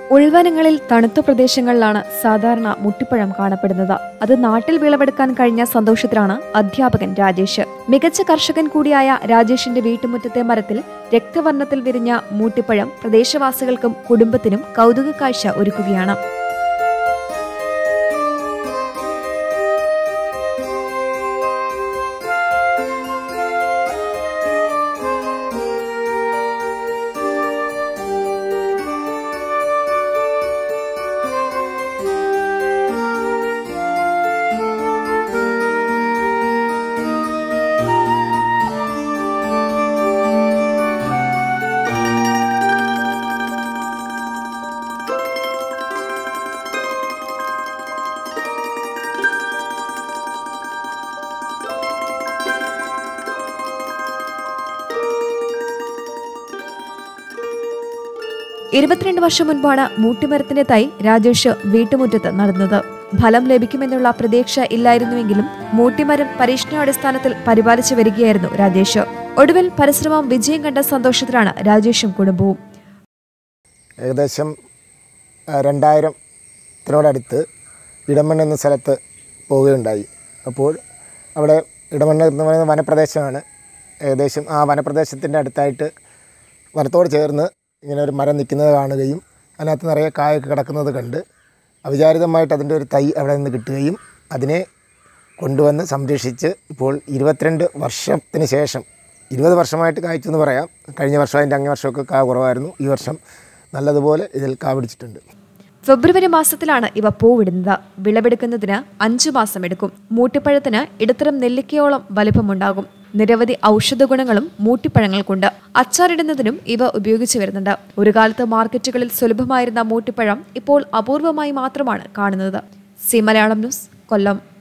ഉൾവനങ്ങളിൽ തണുത്ത പ്രദേശങ്ങളിലാണ് സാധാരണ മുട്ടിപ്പഴം കാണപ്പെടുന്നത് അത് നാട്ടിൽ വിളവെടുക്കാൻ കഴിഞ്ഞ സന്തോഷത്തിലാണ് അധ്യാപകൻ രാജേഷ് മികച്ച കർഷകൻ കൂടിയായ രാജേഷിന്റെ വീട്ടുമുറ്റത്തെ മരത്തിൽ രക്തവർണ്ണത്തിൽ വിരിഞ്ഞ മൂട്ടിപ്പഴം പ്രദേശവാസികൾക്കും കുടുംബത്തിനും കൗതുക കാഴ്ച ഒരുക്കുകയാണ് ഇരുപത്തിരണ്ട് വർഷം മുൻപാണ് മൂട്ടിമരത്തിന്റെ തൈ രാജേഷ് വീട്ടുമുറ്റത്ത് നടന്നത് ഫലം ലഭിക്കുമെന്നുള്ള പ്രതീക്ഷ ഇല്ലായിരുന്നുവെങ്കിലും മൂട്ടിമരം പരീക്ഷണാടിസ്ഥാനത്തിൽ പരിപാലിച്ചു വരികയായിരുന്നു രാജേഷ് ഒടുവിൽ പരിശ്രമം വിജയം കണ്ട സന്തോഷത്തിലാണ് രാജേഷും കുടുംബവും ഏകദേശം ആ, രണ്ടായിരത്തിനോടടുത്ത് ഇടമണ്ണ് എന്ന സ്ഥലത്ത് പോവുകയുണ്ടായി അപ്പോൾ അവിടെ ഇടമണ്ണ് എന്ന് പറയുന്ന വനപ്രദേശമാണ് ഏകദേശം ആ വനപ്രദേശത്തിൻ്റെ അടുത്തായിട്ട് വനത്തോട് ചേർന്ന് ഇങ്ങനെ ഒരു മരം നിൽക്കുന്നത് കാണുകയും അതിനകത്ത് നിറയെ കായൊക്കെ കിടക്കുന്നത് കണ്ട് അവിചാരിതമായിട്ട് അതിൻ്റെ ഒരു തൈ അവിടെ നിന്ന് കിട്ടുകയും അതിനെ കൊണ്ടുവന്ന് സംരക്ഷിച്ച് ഇപ്പോൾ ഇരുപത്തിരണ്ട് വർഷത്തിന് ശേഷം ഇരുപത് വർഷമായിട്ട് കായ്ച്ചു എന്ന് പറയാം കഴിഞ്ഞ വർഷം അതിൻ്റെ അങ്ങേ വർഷമൊക്കെ കാ കുറവായിരുന്നു ഈ വർഷം നല്ലതുപോലെ ഇതിൽ കാ പിടിച്ചിട്ടുണ്ട് ഫെബ്രുവരി മാസത്തിലാണ് ഇവ പൂവിടുന്നത് വിളവെടുക്കുന്നതിന് അഞ്ചു മാസം എടുക്കും മൂട്ടിപ്പഴത്തിന് ഇടത്തരം നെല്ലിക്കയോളം വലിപ്പമുണ്ടാകും നിരവധി ഔഷധ ഗുണങ്ങളും മൂട്ടിപ്പഴങ്ങൾക്കുണ്ട് അച്ചാറിടുന്നതിനും ഇവ ഉപയോഗിച്ചു വരുന്നുണ്ട് ഒരു കാലത്ത് മാർക്കറ്റുകളിൽ സുലഭമായിരുന്ന മൂട്ടിപ്പഴം ഇപ്പോൾ അപൂർവമായി മാത്രമാണ് കാണുന്നത് സി മലയാളം ന്യൂസ് കൊല്ലം